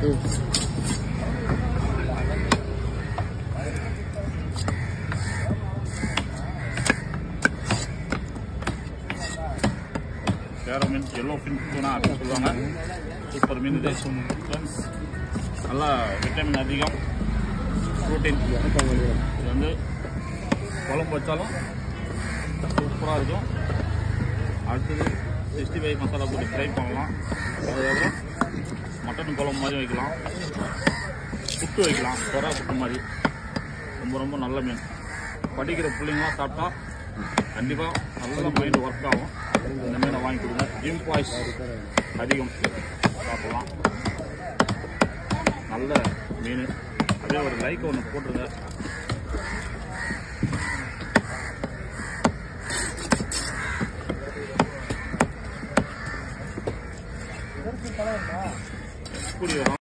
கேர மீன் yellow fin டூனா அப்படின்னு சொல்லுவாங்க சூப்பர் மீன் இது ஃப்ரெண்ட்ஸ் நல்லா விட்டமின் அதிகம் ப்ரோட்டீன் இது வந்து குழம்பு வச்சாலும் சூப்பராக இருக்கும் அடுத்தது சிக்ஸ்டி ஃபைவ் மசாலா போட்டு ஃப்ரை பண்ணலாம் அதுக்கப்புறம் மட்டன் குழம்பு மாதிரி வைக்கலாம் புட்டு வைக்கலாம் சொரா புட்டு மாதிரி ரொம்ப ரொம்ப நல்ல மீன் படிக்கிற பிள்ளைங்களாம் சாப்பிட்டா கண்டிப்பாக நல்ல மைண்ட் ஒர்க் ஆகும் இந்த மீனை வாங்கி கொடுங்க இம்பாய்ஸ் அதிகம் சாப்பிடலாம் நல்ல மீன் அதே ஒரு லைக் ஒன்று போட்டுருங்க கூடிய